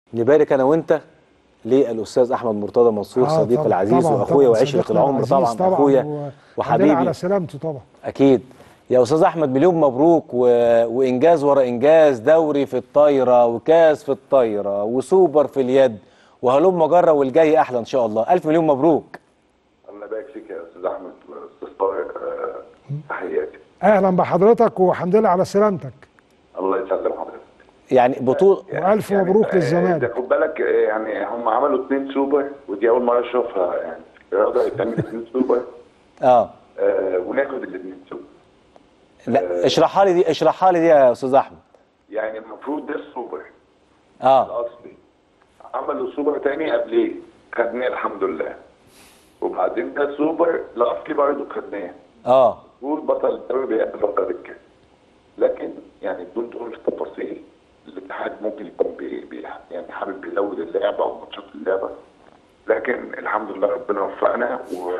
نبارك انا وانت للاستاذ احمد مرتضى منصور آه صديقي طبعاً، العزيز طبعاً، واخويا طبعاً، وعشره صديقنا العمر العزيز طبعا اخويا و- والحمد لله وحبيبي على سلامته طبعا اكيد يا استاذ احمد مليون مبروك و... وانجاز ورا انجاز دوري في الطايره وكاس في الطايره وسوبر في اليد وهلم جره والجاي احلى ان شاء الله الف مليون مبروك الله يبارك فيك يا استاذ احمد واستاذ طارق آه، تحياتي اهلا بحضرتك والحمد لله على سلامتك الله يسلم حضرتك يعني بطوله والف مبروك آه، ده للزمالك خد بالك آه، يعني هم عملوا اثنين سوبر ودي اول مره اشوفها يعني في الرياضه يتعمل اثنين سوبر اه آه، وناخد الاثنين سوبر لا اشرحها لي دي اشرحها لي دي يا استاذ احمد يعني المفروض ده السوبر اه الاصلي عملوا سوبر تاني قبليه خدناه الحمد لله وبعدين ده سوبر الاصلي برضه خدناه اه دول بطل الدوري بيقابل بطل الكاس لكن يعني بدون دخول في التفاصيل الاتحاد ممكن يكون بي بي يعني حابب يزود اللعبه او ماتشات اللعبه لكن الحمد لله ربنا وفقنا و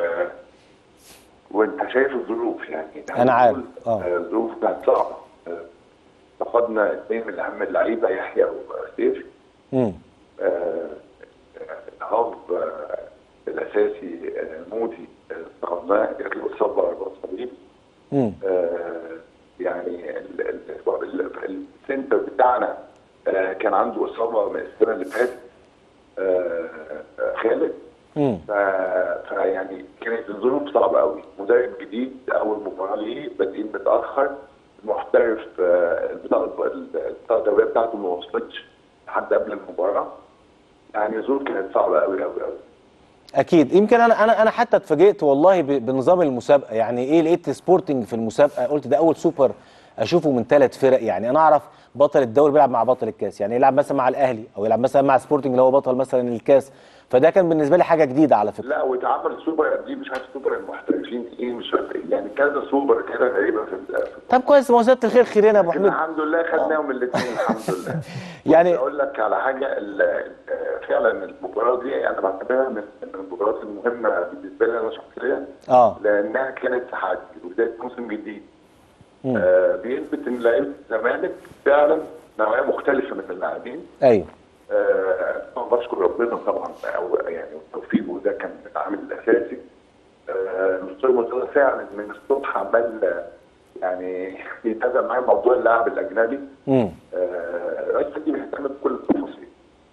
وانت شايف الظروف يعني أنا عارف، آه. آه، الظروف كانت صعبه آه، فقدنا اثنين من اهم اللعيبه يحيى وسيف امم آه، الهاب آه، الاساسي آه، مودي آه، استخدمناه جات له اصابه رباط صليب امم آه، يعني ال- ال- ال- السنتر بتاعنا آه، كان عنده اصابه من السنه اللي فاتت آه، آه، خالد امم ف- فيعني كانت الظروف صعبه قوي مدرب جديد اول مباراه ليه بادئين متاخر محترف آه، البطاقه البطاقه الدوليه بتاعته ما وصلتش لحد قبل المباراه يعني الظروف كانت صعبه قوي قوي قوي اكيد يمكن انا انا انا حتى اتفاجئت والله ب- بنظام المسابقه يعني ايه لقيت سبورتنج في المسابقه قلت ده اول سوبر اشوفه من ثلاث فرق يعني انا اعرف بطل الدوري بيلعب مع بطل الكاس يعني يلعب مثلا مع الاهلي او يلعب مثلا مع سبورتنج اللي هو بطل مثلا الكاس فده كان بالنسبه لي حاجه جديده على فكره لا واتعمل سوبر دي مش عارف سوبر المحترفين ايه مش عارف إيه. يعني كذا سوبر كده غريبه في ال- في طب كويس ما هو سياده الخير خيرين يا ابو لكن حميد الحمد لله خدناهم الاثنين الحمد لله يعني- اقول لك على حاجه ال- ال- فعلا المباراه دي انا بعتبرها من من المباريات المهمه بالنسبه لي انا شخصيا اه لانها كانت تحدي وبدايه موسم جديد آه بيثبت ان لعيبه الزمالك فعلا نوعيه مختلفه من اللاعبين ايوه آه، طبعا بشكر ربنا طبعا أو يعني توفيقه ده كان العامل الاساسي آه، الاستاذ مرتضى فعلا من الصبح عمال آه، يعني بيتابع معايا موضوع اللاعب الاجنبي امم آه، الراجل دي بيهتم بكل التفاصيل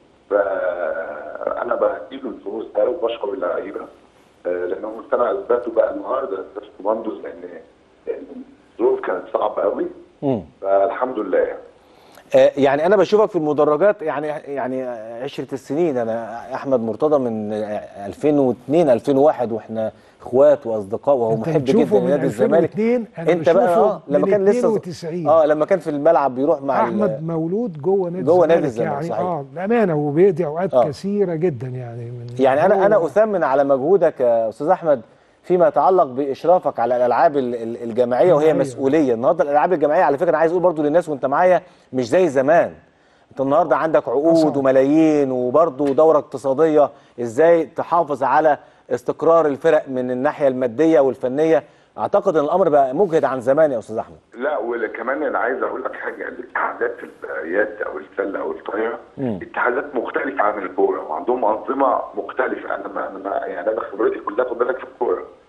فانا بديله الفلوس ده وبشكر اللعيبه آه، لانهم فعلا اثبتوا بقى النهارده في كوماندوز لان لأن الظروف كانت صعبه قوي امم فالحمد لله يعني. آه، يعني انا بشوفك في المدرجات يعني يعني عشره السنين انا احمد مرتضى من آه، 2002 2001 واحنا اخوات واصدقاء وهو أنت محب بتشوفه جدا من لنادي الزمالك 2002 أنا انت بقى بشوفه اه لما من كان لسه 92. اه لما كان في الملعب بيروح مع ال- احمد مولود جوه نادي جوه نادي الزمالك الزمالك، يعني صحيح. اه بامانه وبيقضي اوقات آه. كثيره جدا يعني من يعني انا هو- انا اثمن على مجهودك يا استاذ احمد فيما يتعلق باشرافك على الالعاب ال- ال- الجماعيه وهي الجماعية. مسؤوليه النهارده الالعاب الجماعيه على فكره انا عايز اقول برضو للناس وانت معايا مش زي زمان انت النهارده عندك عقود حصل. وملايين وبرضو دوره اقتصاديه ازاي تحافظ على استقرار الفرق من الناحيه الماديه والفنيه اعتقد ان الامر بقى مجهد عن زمان يا استاذ احمد لا وكمان انا عايز اقول لك حاجه الاتحادات في اليد او السله او الطايره اتحادات مختلفه عن الكوره وعندهم انظمه مختلفه انا ما انا ما يعني انا خبرتي كلها خد بالك في الكوره